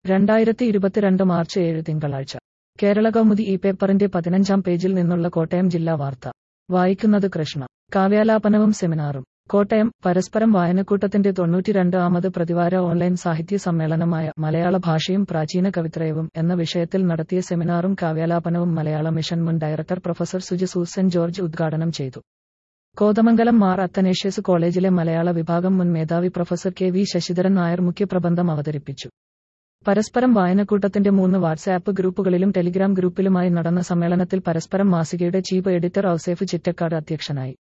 രണ്ടായിരത്തി ഇരുപത്തിരണ്ട് മാർച്ച് ഏഴ് തിങ്കളാഴ്ച കേരള കൗമുദി ഈ പേപ്പറിന്റെ പതിനഞ്ചാം പേജിൽ നിന്നുള്ള കോട്ടയം ജില്ലാ വാർത്ത വായിക്കുന്നത് കൃഷ്ണ കാവ്യാലാപനവും സെമിനാറും കോട്ടയം പരസ്പരം വായനക്കൂട്ടത്തിന്റെ തൊണ്ണൂറ്റിരണ്ട് ആമത് പ്രതിവാര ഓൺലൈൻ സാഹിത്യ സമ്മേളനമായ മലയാള ഭാഷയും പ്രാചീന കവിത്രയവും എന്ന വിഷയത്തിൽ നടത്തിയ സെമിനാറും കാവ്യാലാപനവും മലയാള മിഷൻ മുൻ director professor Suji Susan George ഉദ്ഘാടനം ചെയ്തു കോതമംഗലം മാർ അത്തനേഷ്യസ് കോളേജിലെ മലയാള വിഭാഗം മുൻ മേധാവി professor K V Sasidharan Nair മുഖ്യപ്രബന്ധം അവതരിപ്പിച്ചു പരസ്പരം വായനക്കൂട്ടത്തിന്റെ മൂന്ന് വാട്സാപ്പ് ഗ്രൂപ്പുകളിലും ടെലിഗ്രാം ഗ്രൂപ്പിലുമായി നടന്ന സമ്മേളനത്തിൽ പരസ്പരം മാസികയുടെ ചീഫ് എഡിറ്റർ ഔസേഫ് ചിറ്റക്കാട് അധ്യക്ഷനായി